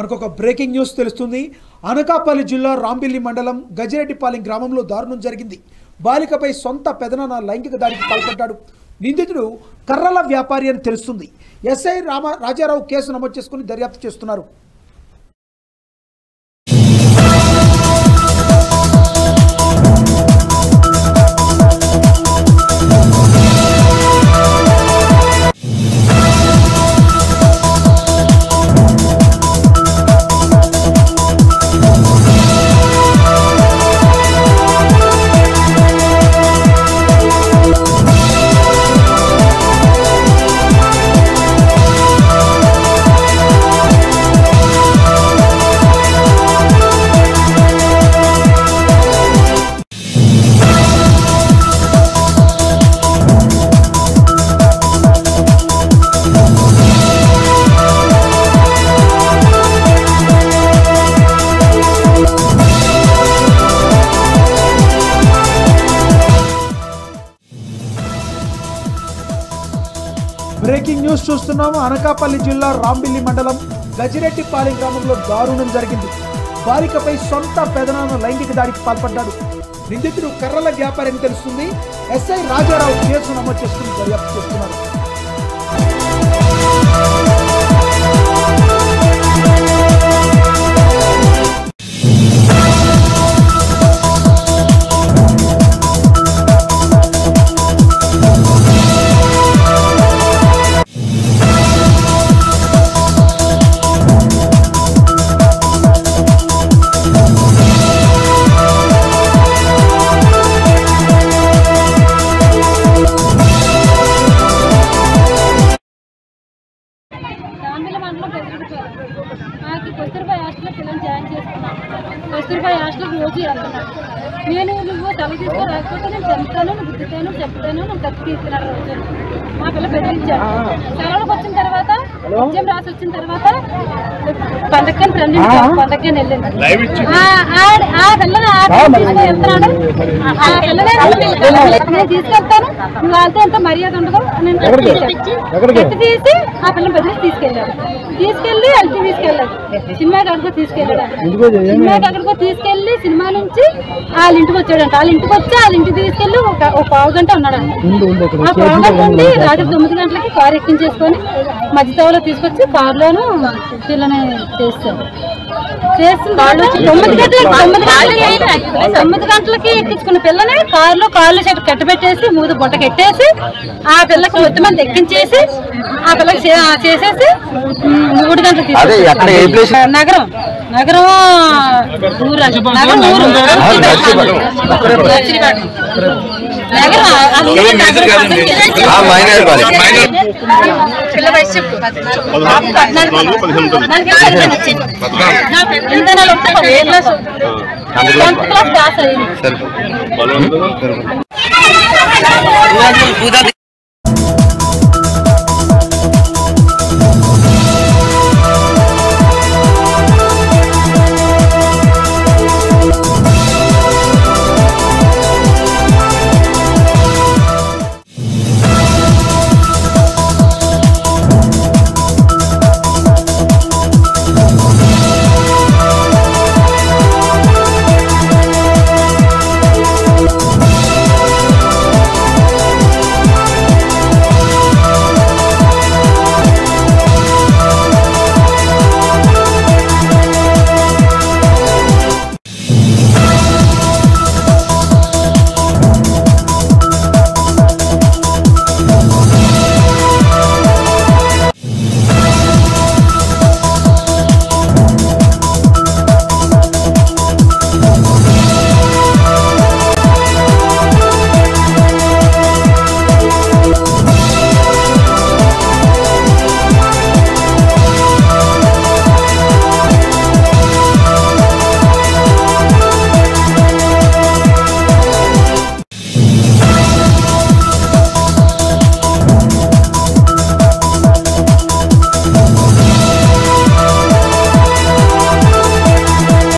మనకు ఒక breaking news తెలుస్తుంది అనకాపల్లి జిల్లా రాంబిల్లి మండలం గజిరెడ్డిపాలెం గ్రామంలో దారుణం జరిగింది బాలికపై సొంత పెదనాన్న లైంగిక దాడికి పాల్పడ్డాడు నిందితుడు కర్రల వ్యాపారి అని తెలుస్తుంది ఎస్ఐ రామ రాజారావు కేసు నమోదు చేసుకుని దర్యాప్తు చేస్తున్నారు బ్రేకింగ్ న్యూస్ చూస్తున్నాము అనకాపల్లి జిల్లా రాంబిల్లి మండలం గజిరెడ్డిపాలెం గ్రామంలో దారుణం జరిగింది బాలికపై సొంత పెదనాన్న లైంగిక దాడికి పాల్పడ్డాడు నిందితుడు కర్రల వ్యాపారి అని తెలుస్తుంది ఎస్ఐ రాజారావు కేసు నమోదు చేసుకుని దర్యాప్తు చేస్తున్నారు రాంబిల మండలం పెద్దపల్లి నాకు కస్తూర్బాయ్ హాస్టల్లో పిల్లలు జాయిన్ చేసుకున్నాను కస్తూర్బాయ్ హాస్టల్కి రోజు వెళ్తున్నాను నేను నువ్వు తల తీసుకో రాకపోతే నేను చంపుతాను నువ్వు గుద్దుతాను చెప్తాను నువ్వు కత్తి తీస్తున్నాడు రోజు మా పిల్ల బెదిరించాడు సెలవులకు వచ్చిన తర్వాత ఎగ్జామ్ రాసి వచ్చిన తర్వాత పండక్కని ఫ్రెండ్ పండక్కని వెళ్ళింది ఆ ఆ- ఆ పిల్లని ఆ పిల్లని తీసుకొని వెళ్తున్నాడు ఆ పిల్లని నేను తీసుకెళ్తాను నువ్వు వాళ్ళతో ఎంత మర్యాద ఉండదు నేను కత్తి తీశాను. కత్తి తీసి ఆ పిల్లని బదిలీ తీసుకెళ్ళాడు తీసుకెళ్ళి అల్టి తీసుకెళ్ళాడు సినిమాకి అక్కడికో తీసుకెళ్ళాడు సినిమాకి అక్కడికో తీసుకెళ్ళి సినిమా నుంచి వాళ్ళ ఇంటికి వచ్చాడంట వాళ్ళ ఇంటికి వచ్చి వాళ్ళ ఇంటికి తీసుకెళ్ళి ఒక ఒక పావు గంట ఉన్నాడు ఆ పావు గంట ఉండి రాత్రి తొమ్మిది గంటలకి కారు ఎక్కించేసుకొని మధ్యతవలో తీసుకొచ్చి కారులోను పిల్లని చేస్తాడు చేసిన తర్వాత తొమ్మిది గంటలకి తొమ్మిది గంటలకి తొమ్మిది గంటలకి ఎక్కించుకున్న పిల్లని కారులో కాళ్ళు చెట్టు కట్టబెట్టేసి మూడు బుట్ట కట్టేసి ఆ పిల్లకి మొత్తం మంది ఎక్కించేసి ఆ పిల్లకి చే- ఆ చేసేసి ఉమ్, మూడు గంటలకు అదే ఎక్కడ ఏ ప్లేస్ తీసుకొచ్చాడు. నగరం నగరం ఊరు అంట. నగరం ఊరు నర్సీపట్నం. నగరం ఆ ఊరు నగరం. ఆ మైనర్ కాలేజ్ పిల్ల వయసు చెప్పు పద్నాలుగు నాలుగేళ్ళు పదిహేను వచ్చింది. ఎనిమిది నెలలు ఉంటే పది ఏ క్లాసు? టెన్త్ క్లాస్ పాస్ అయ్యింది సరే